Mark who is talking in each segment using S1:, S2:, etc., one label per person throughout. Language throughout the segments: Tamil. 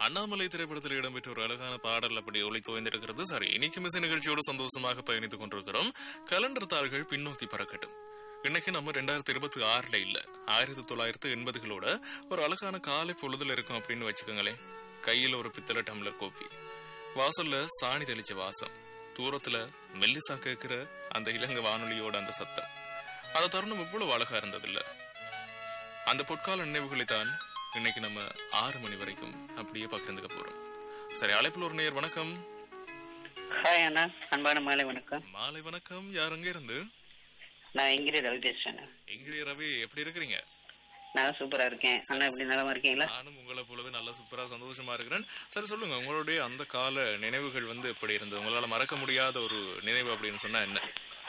S1: அண்ணாமலை திரைப்படத்தில் இடம்பெற்ற ஒரு அழகான பாடல் அப்படி ஒளி தோய்ந்திருக்கிறது சரி இன்னைக்கு மிஸ் நிகழ்ச்சியோடு சந்தோஷமாக பயணித்துக் கொண்டிருக்கிறோம் கலண்டர் தாள்கள் பின்னோக்கி பறக்கட்டும் இன்னைக்கு நம்ம ரெண்டாயிரத்தி இருபத்தி ஆறுல இல்ல ஆயிரத்தி தொள்ளாயிரத்தி எண்பதுகளோட ஒரு அழகான காலை பொழுதுல இருக்கும் அப்படின்னு வச்சுக்கோங்களேன் கையில ஒரு பித்தளை டம்ளர் கோப்பி வாசல்ல சாணி தெளிச்ச வாசம் தூரத்துல மெல்லிசா கேட்கிற அந்த இலங்கை வானொலியோட அந்த சத்தம் அந்த தருணம் இவ்வளவு அழகா இருந்தது இல்ல அந்த பொற்கால நினைவுகளை தான் இன்னைக்கு நம்ம ஆறு மணி வரைக்கும் அப்படியே பகிர்ந்துக்க போறோம் சரி அழைப்பில் ஒரு நேர் வணக்கம்
S2: ஹாய் அண்ணா அன்பான மாலை வணக்கம்
S1: மாலை வணக்கம் யார் அங்க இருந்து
S2: நான் இங்கிரி ரவி பேசுறேன்
S1: எங்கிரி ரவி எப்படி இருக்கிறீங்க
S2: நான் சூப்பரா இருக்கேன் அண்ணா எப்படி நலமா இருக்கீங்களா
S1: நானும் உங்களை போலவே நல்லா சூப்பரா சந்தோஷமா இருக்கிறேன் சரி சொல்லுங்க உங்களுடைய அந்த கால நினைவுகள் வந்து எப்படி இருந்தது உங்களால மறக்க முடியாத ஒரு நினைவு அப்படின்னு சொன்னா என்ன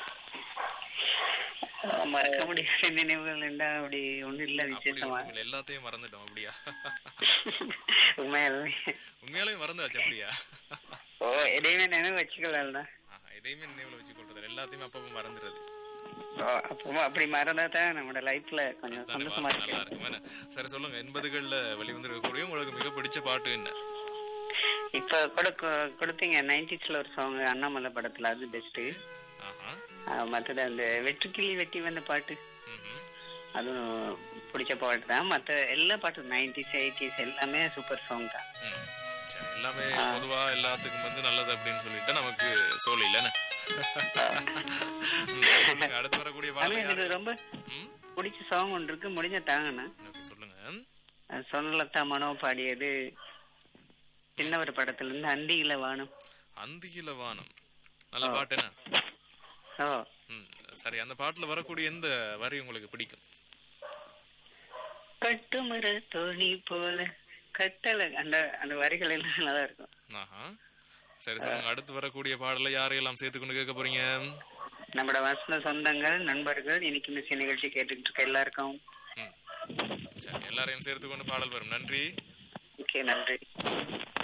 S2: அஹ் மறக்க முடியாத நினைவுகள் என்ன அப்படி ஒண்ணும் இல்ல
S1: அப்படி
S2: விசேஷமா
S1: உங்களை எல்லாத்தையும் மறந்துட்டோம் அப்படியா
S2: உண்மையாலுமே
S1: உண்மையாலே மறந்தாச்சு அப்படியா
S2: ஓ எதையுமே நினைவு வச்சுக்கலாம்ண்ணா
S1: ஆஹா, எதையுமே நினைவுல வச்சு கொள்றது எல்லாத்தையுமே அப்பப்போ மறந்துடுறது
S2: ஓ அப்போ அப்படி மறந்தா தான் நம்மளோட லைஃப்ல கொஞ்சம்
S1: தானே
S2: சந்தோஷமா
S1: வாழ்க்கை நல்லா
S2: இருக்கு
S1: இருக்கும் என்ன? சரி சொல்லுங்க எண்பதுகள்ல வெளிவந்திருக்கக்கூடிய உங்களுக்கு மிக பிடிச்ச பாட்டு என்ன
S2: இப்ப கூட கொ- கொடுத்தீங்க நைன்டிஸ்ல ஒரு சாங் அண்ணாமலை படத்துல அது பெஸ்ட்
S1: ஆஹா
S2: மத்தது அந்த வெற்றுக்கிளி வெட்டி வந்த பாட்டு
S1: ம்ஹும்.
S2: அதுவும் பிடிச்ச பாட்டு தான் மத்த எல்லா பாட்டும் நைன்டிஸ் எயிட்டிஸ் எல்லாமே சூப்பர் சாங் தான்
S1: ம். சரி எல்லாமே பொதுவா எல்லாத்துக்கும் வந்து நல்லது அப்படின்னு சொல்லிட்டு நமக்கு சோழி இல்லைன்னு சொல்லுங்க அடுத்து வரக்கூடிய
S2: ஆனா
S1: பாடல்
S2: எனக்கு
S1: யாரு?
S2: ரொம்ப
S1: ம்
S2: பிடிச்ச சாங் ஒன்று இருக்கு முடிஞ்ச தாங்கண்ணா
S1: ஓகே சொல்லுங்க
S2: சொன்னலத்தா மனோ பாடியது சின்னவர் படத்துல இருந்து அந்தியில வானம்
S1: அந்தியில வானம் நல்ல பாட்டு என்ன
S2: ஓ
S1: ம் சரி அந்த பாட்டுல வரக்கூடிய எந்த வரி உங்களுக்கு பிடிக்கும்
S2: கட்டுமர தோணி போல கட்டளை அந்த அந்த வரிகள் எல்லாம் நல்லா இருக்கும்
S1: ஆஹா சரி சொல்லுங்க அடுத்து வரக்கூடிய பாடல யாரையெல்லாம் சேர்த்துக்கொண்டு கேட்க போறீங்க
S2: நம்மளோட வசந்த சொந்தங்கள் நண்பர்கள் இன்னைக்கு மிஸ் நிகழ்ச்சி கேட்டுக்கிட்டு இருக்க எல்லாருக்கும்
S1: ம் சரி எல்லாரையும் சேர்த்துக்கொண்டு பாடல் வரும் நன்றி
S2: ஓகே நன்றி